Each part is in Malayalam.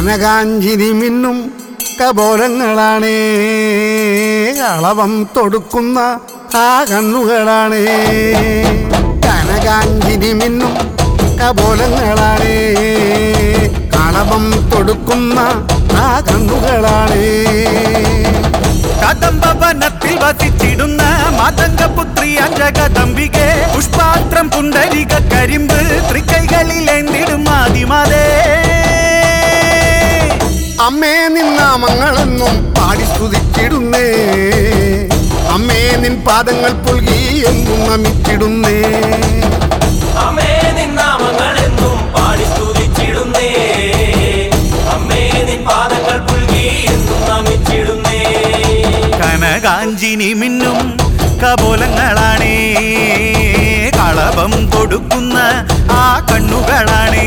കനകാഞ്ചിരി മിന്നും കപോലങ്ങളാണേ അളവം തൊടുക്കുന്ന ആ കണ്ണുകളാണേ കനകാഞ്ചിരി മിന്നും കപോലങ്ങളാണേ കളവം തൊടുക്കുന്ന ആ കണ്ണുകളാണേ കദംബവനത്തിൽ വസിച്ചിടുന്ന മാതംഗപുത്രി അഞ്ജകദംബികെ പുഷ്പാത്രം പുണ്ടരിക കരിമ്പ് തൃക്കൈകളിലേന്തിടും ആദിമാതേ അമ്മേ നിന്നാമങ്ങളെന്നും പാടി സ്തുതിച്ചിടുന്നേ അമ്മേ നിൻ പാദങ്ങൾ പുൽകി എന്നും നമിച്ചിടുന്നേ അമ്മേ നിന്നാമങ്ങളെന്നും പാടി സ്തുതിച്ചിടുന്നേ അമ്മേ നിൻ പാദങ്ങൾ പുൽകി എന്നും നമിച്ചിടുന്നേ കനകാഞ്ചിനി മിന്നും കപോലങ്ങളാണേ കളഭം കൊടുക്കുന്ന ആ കണ്ണുകളാണേ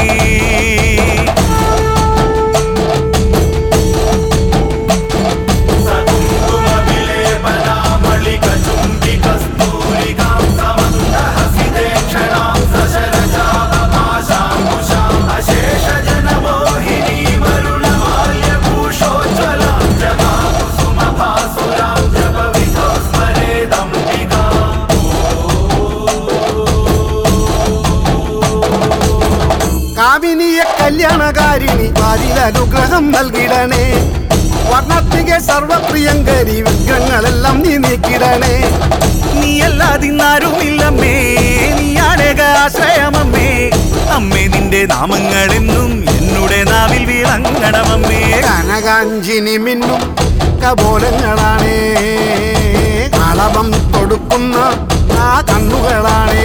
കാമിനിയ കല്യാണകാരിണി വാരിൽ അനുഗ്രഹം നൽകിടണേ വർണ്ണത്തിക സർവപ്രിയങ്കരി വിഗ്രഹങ്ങളെല്ലാം നീ നീക്കിടണേ നീയല്ലാതിന്നാരുമില്ലമ്മേ നീയാണേക ആശ്രയമമ്മേ അമ്മേ നിന്റെ നാമങ്ങളെന്നും എന്നുടെ നാവിൽ വിളങ്ങണമമ്മേ കനകാഞ്ചിനി മിന്നും കപോലങ്ങളാണേ കളവം കൊടുക്കുന്ന ആ കണ്ണുകളാണേ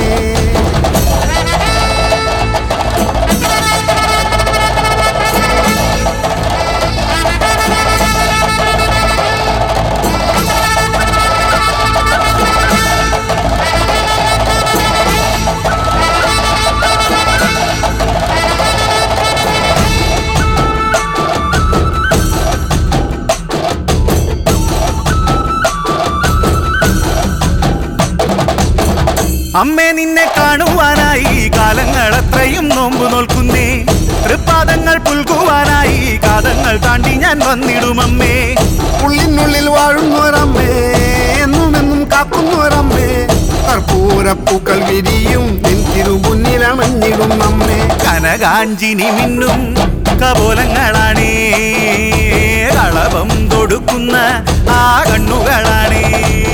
അമ്മേ നിന്നെ കാണുവാനായി കാലങ്ങൾ അത്രയും നോമ്പ് നോൽക്കുന്നേ തൃപ്പാദങ്ങൾ പുൽകുവാനായി കാതങ്ങൾ താണ്ടി ഞാൻ വന്നിടുമമ്മേ ഉള്ളിനുള്ളിൽ വാഴുന്നൊരമ്മേ എന്നും എന്നും കാക്കുന്നൊരമ്മേ കർപ്പൂരപ്പൂക്കൾ വിരിയും നിൻ തിരുമുന്നിലണഞ്ഞിടും നമ്മേ കനകാഞ്ചിനി മിന്നും കപോലങ്ങളാണേ കളഭം തൊടുക്കുന്ന ആ കണ്ണുകളാണേ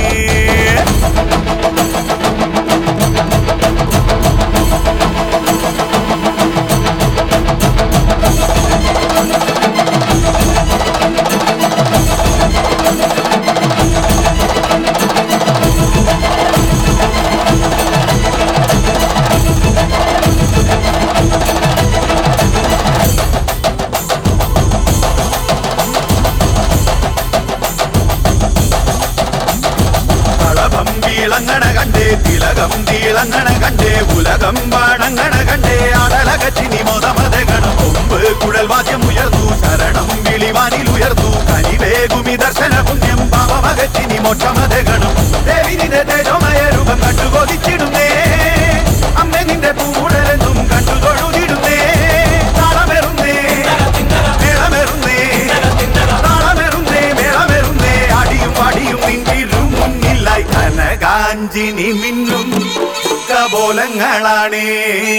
കളഭം വീളങ്ങണ കണ്ടേ തിലകം തീളങ്ങണ കണ്ടേ ഉലകം വാണങ്ങണ കണ്ടേ അടലകച്ചിനി മോദമതകണം കൊമ്പ് കുഴൽ വാദ്യം ഉയർന്നു ശരണം വിളിവാനിൽ ഉയർന്നു കനിവേഗുമി ദർശന പുണ്യം പാപമകച്ചിനി മോക്ഷമതകണം ദേവി നിന്റെ തേജോമയ രൂപം കണ്ടു കൊതിച്ചിടുന്നേ അമ്മ നിന്റെ പൂടലെന്നും കണ്ടു തൊഴുതിടുന്നേ താളമെറുന്നേ മേളമെറുന്നേ താളമെറുന്നേ മേളമെറുന്നേ അടിയും പാടിയും നിന്നിരും മുന്നിലായി കനകാഞ്ചിനി മിന്നും കപോലങ്ങളാണേ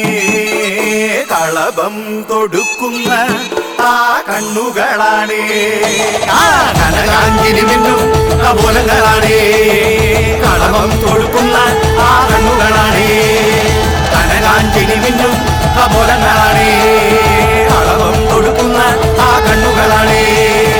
കളഭം തൊടുക്കുന്ന ആ കണ്ണുകളാണേ ആ കനകാഞ്ചിനി മിന്നും കപോലങ്ങളാണേ കളഭം തൊടുക്കുന്ന ആ കണ്ണുകളാണേ കനകാഞ്ചിനി മിന്നും കപോലങ്ങളാണേ കളഭം തൊടുക്കുന്ന ആ കണ്ണുകളാണേ